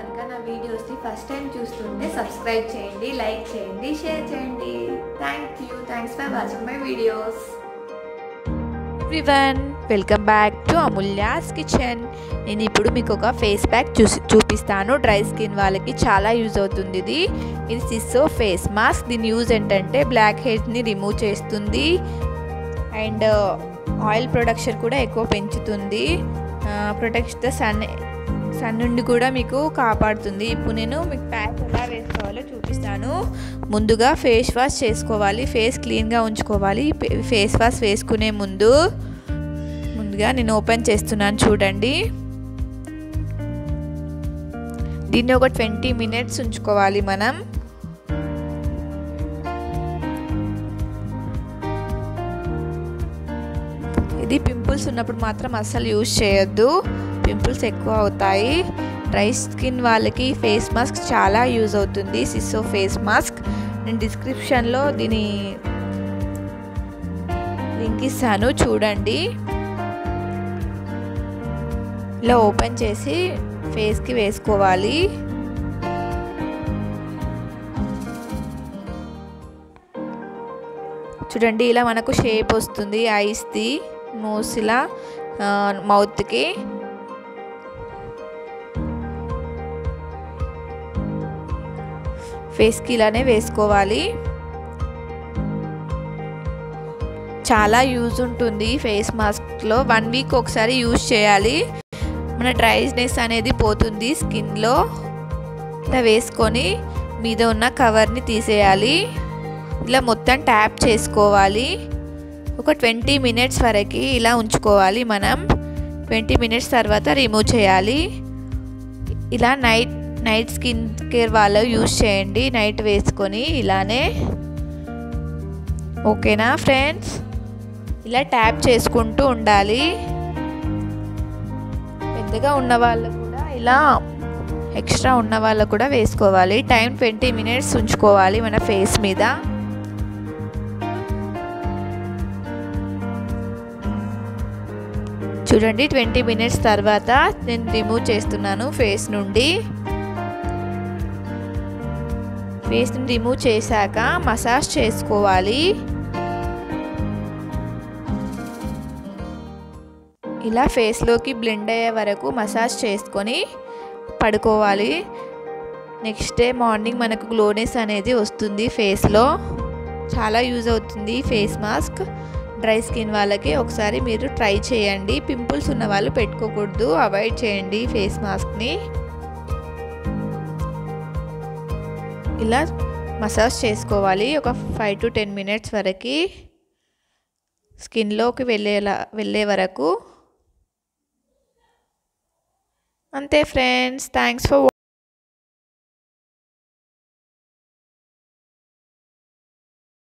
కనుక నా వీడియోస్ని ఫస్ట్ టైం చూస్తుంటే సబ్స్క్రైబ్ చేయండి లైక్ చేయండి షేర్ చేయండి thank you thanks for watching my videos everyone welcome back to Amulya's kitchen నేను ఇప్పుడు మీకు ఒక ఫేస్ ప్యాక్ చూసి చూపిస్తాను డ్రై స్కిన్ వాళ్ళకి చాలా యూజ్ అవుతుంది ఇది ఇది సిస్సో ఫేస్ మాస్క్ దీని యూజ్ ఏంటంటే బ్లాక్ హెడ్స్ని రిమూవ్ చేస్తుంది అండ్ ఆయిల్ ప్రొడక్షన్ కూడా ఎక్కువ పెంచుతుంది ప్రొటెక్ట్ ద సన్ సన్ నుండి కూడా మీకు కాపాడుతుంది ఇప్పుడు నేను మీకు ప్యాక్ ఎలా వేసుకోవాలో చూపిస్తాను ముందుగా ఫేస్ వాష్ చేసుకోవాలి ఫేస్ క్లీన్గా ఉంచుకోవాలి ఫేస్ వాష్ వేసుకునే ముందు ముందుగా నేను ఓపెన్ చేస్తున్నాను చూడండి దీన్ని ఒక ట్వంటీ మినిట్స్ ఉంచుకోవాలి మనం ఇది పింపుల్స్ ఉన్నప్పుడు మాత్రం అస్సలు యూజ్ చేయొద్దు పింపుల్స్ ఎక్కువ అవుతాయి డ్రై స్కిన్ వాళ్ళకి ఫేస్ మాస్క్ చాలా యూజ్ అవుతుంది సిస్సో ఫేస్ మాస్క్ నేను డిస్క్రిప్షన్లో దీని లింక్ ఇస్తాను చూడండి ఇలా ఓపెన్ చేసి ఫేస్కి వేసుకోవాలి చూడండి ఇలా మనకు షేప్ వస్తుంది ఐస్ది నోస్ ఇలా మౌత్కి ఫేస్కి ఇలానే వేసుకోవాలి చాలా యూజ్ ఉంటుంది ఫేస్ మాస్క్లో వన్ వీక్ ఒకసారి యూజ్ చేయాలి మన డ్రైనెస్ అనేది పోతుంది స్కిన్లో ఇలా వేసుకొని మీద ఉన్న కవర్ని తీసేయాలి ఇలా మొత్తం ట్యాప్ చేసుకోవాలి ఒక ట్వంటీ మినిట్స్ వరకు ఇలా ఉంచుకోవాలి మనం ట్వంటీ మినిట్స్ తర్వాత రిమూవ్ చేయాలి ఇలా నైట్ నైట్ స్కిన్ కేర్ వాళ్ళు యూజ్ చేయండి నైట్ వేసుకొని ఇలానే ఓకేనా ఫ్రెండ్స్ ఇలా ట్యాప్ చేసుకుంటూ ఉండాలి పెద్దగా ఉన్న వాళ్ళు కూడా ఇలా ఎక్స్ట్రా ఉన్న వాళ్ళు కూడా వేసుకోవాలి టైం ట్వంటీ మినిట్స్ ఉంచుకోవాలి మన ఫేస్ మీద చూడండి ట్వంటీ మినిట్స్ తర్వాత నేను రిమూవ్ చేస్తున్నాను ఫేస్ నుండి ఫేస్ని రిమూవ్ చేశాక మసాజ్ చేసుకోవాలి ఇలా ఫేస్లోకి బ్లెండ్ అయ్యే వరకు మసాజ్ చేసుకొని పడుకోవాలి నెక్స్ట్ డే మార్నింగ్ మనకు గ్లోనెస్ అనేది వస్తుంది ఫేస్లో చాలా యూజ్ అవుతుంది ఫేస్ మాస్క్ డ్రై స్కిన్ వాళ్ళకి ఒకసారి మీరు ట్రై చేయండి పింపుల్స్ ఉన్న వాళ్ళు పెట్టుకోకూడదు అవాయిడ్ చేయండి ఫేస్ మాస్క్ని ఇలా మసాజ్ చేసుకోవాలి ఒక ఫైవ్ టు టెన్ మినిట్స్ వరకు స్కిన్లోకి వెళ్ళేలా వెళ్ళే వరకు అంతే ఫ్రెండ్స్ థ్యాంక్స్ ఫర్